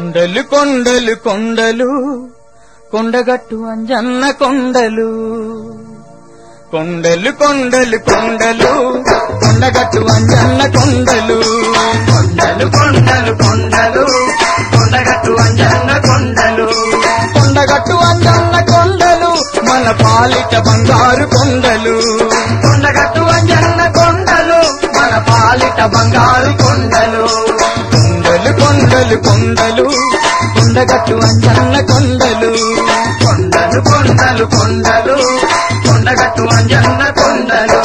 కొండలు కొండలు కొండలు కొండగట్టు అంజన్న కొండలు కొండలు కొండలు కొండలు కొండగట్టు అంజన్న కొండలు కొండలు కొండలు కొండలు కొండగట్టు అంజన్న కొండలు కొండగట్టు అంజన్న కొండలు మన పాలిట బంగారు కొండలు కొండగట్టు అంజన్న కొండలు మన పాలిట బంగారు కొండలు కొండలు కొండలు కొండలు కొండగట్టు అంజన్న కొండలు కొండలు కొండలు కొండలు కొండగట్టు అంజన్న కొండలు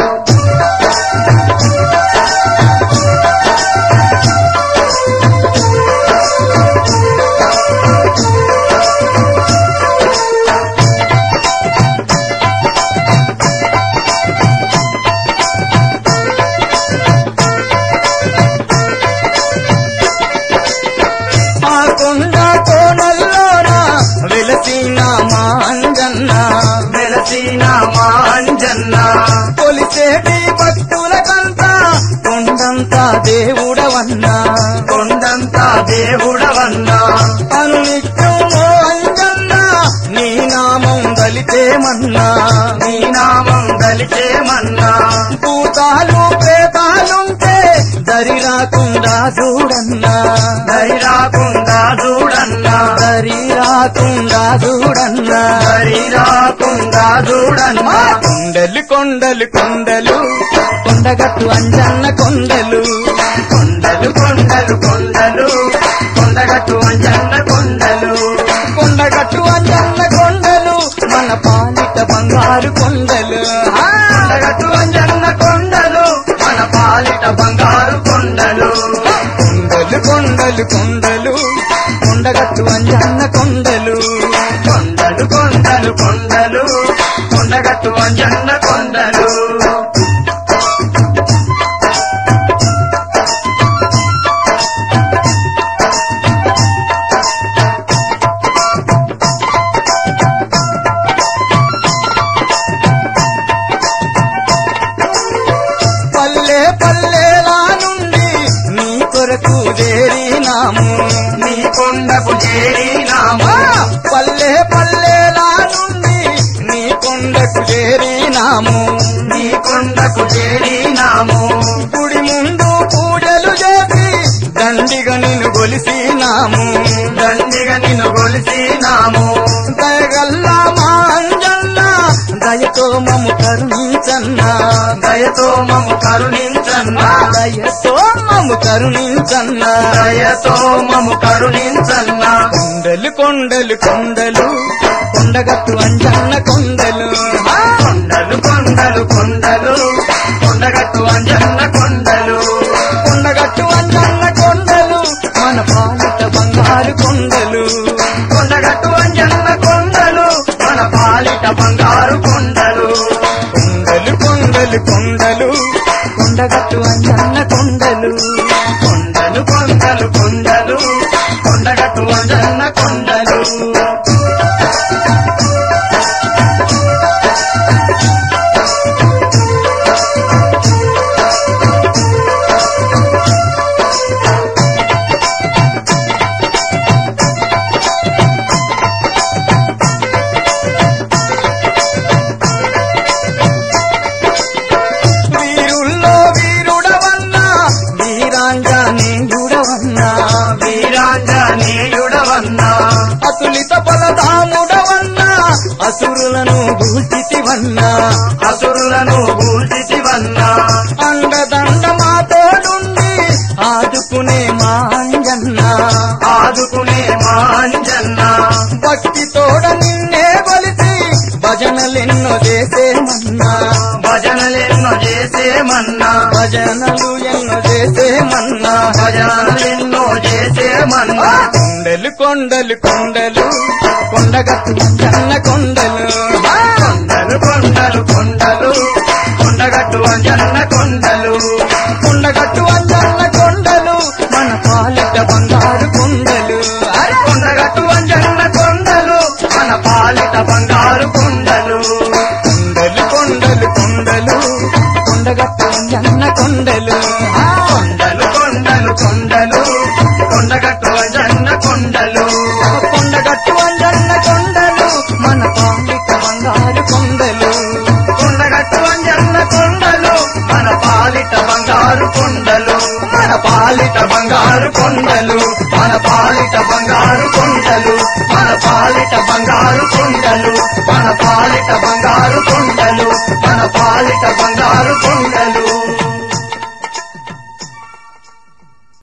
ఆ కొండ కోనల్లోన వెలసిన మా అంజన్న వెలసిన మా అంజన్న కొలిసేటి భక్తులకంతా కొండంతా దేవుడవన్నా కొండంతా దేవుడవన్నా అనునిత్యం ఓ అంజన్న నీ నామం దలితేమన్నా నీ నామం దలిచేమన్నా భూతాలు ప్రేతాలుంటే దరి రాకుండా చూడన్నా దరి రాకుండా చూడన్నా దరి రాకుండా చూడన్నా దరి రాకుండా చూడన్నా కొండలు కొండలు కొండలు కొండగట్టు అంజన్న కొండలు కొండలు కొండలు కొండలు కొండగట్టు అంజన్న కొండలు కొండగట్టు అంజన్న కొండలు మన పాలిట బంగారు కొండలు ఆ! కొండగట్టు అంజన్న కొండలు మన పాలిట బంగారు కొండలు కొండలు కొండలు కొండలు కొండగట్టు అంజన్న కొండలు కొండలు కొండలు కొండలు కొండగట్టు అంజన్న కొండలు పల్లె పల్లెలా నుండి నీ కొరకు చేరినాము నీ కొండకు చేరినామా ఆ! పల్లె పల్లెలా నుండి నీ కొండకు చేరినాము నీ కొండకు చేరినాము గుడి ముందు పూజలు చేసి దండిగా నిన్ను గొలిసినాము దండిగా నిన్ను కొలిసినాము దయగల్లా మా అంజన్న దయతో మము కరుణించన్నా దయతో మము కరుణించన్నా దయతో మము కరుణించన్నా దయతో మము కరుణించన్నా కొండలు కొండలు కొండలు కొండగట్టు అంజన్న కొండలు ఆ! కొండలు కొండలు కొండలు కొండగట్టు అంజన్న కొండలు కొండగట్టు అంజన్న కొండలు మన పాలిట బంగారు కొండలు కొండగట్టు అంజన్న కొండలు మన పాలిట బంగారు కొండలు కొండలు కొండలు కొండలు కొండగట్టు అంజన్న కొండలు కొండలు కొండలు కొండలు కొండగట్టు అంజన్న కొండలు వీరుల్లో వీరుడవన్నా వీరాంజనేయుడవన్నా వీరాంజనేయుడవన్నా అతులిత ఫలదాముడవన్నా అసురులను భూషితివన్నా అసురులను భూషితివన్నా అండదండ మాతోడుండి ఆదుకునే మా అంజన్న ఆదుకునే మాంజన్న భక్తి తోడ నిన్నే కొలిసి భజనలెన్నో చేసేమన్నా భజనలెన్నో చేసేమన్నా భజనలు ఎన్నో చేసేమన్నా భజనలెన్నో చేసేమన్నా కొండలు కొండలు కొండలు కొండగట్టు అంజన్న కొండలు ఆ! కొండలు కొండలు కొండలు కొండగట్టు అంజన్న కొండలు కొండగట్టు అంజన్న కొండలు మన పాలిట బంగారు కొండలు అరే! కొండగట్టు అంజన్న కొండలు మన పాలిట బంగారు కొండలు కొండలు కొండలు కొండలు కొండగట్టు అంజన్న కొండలు ఆ! కొండలు కొండలు కొండలు కొండగట్టు అంజన్న కొండలు కొండగట్టు అంజన్న కొండలు మన పాలిట బంగారు కొండలు కొండగట్టు అంజన్న కొండలు మన పాలిట బంగారు కొండలు మన పాలిట బంగారు కొండలు మన పాలిట బంగారు కొండలు మన పాలిట బంగారు కొండలు మన పాలిట బంగారు కొండలు మన పాలిట బంగారు కొండలు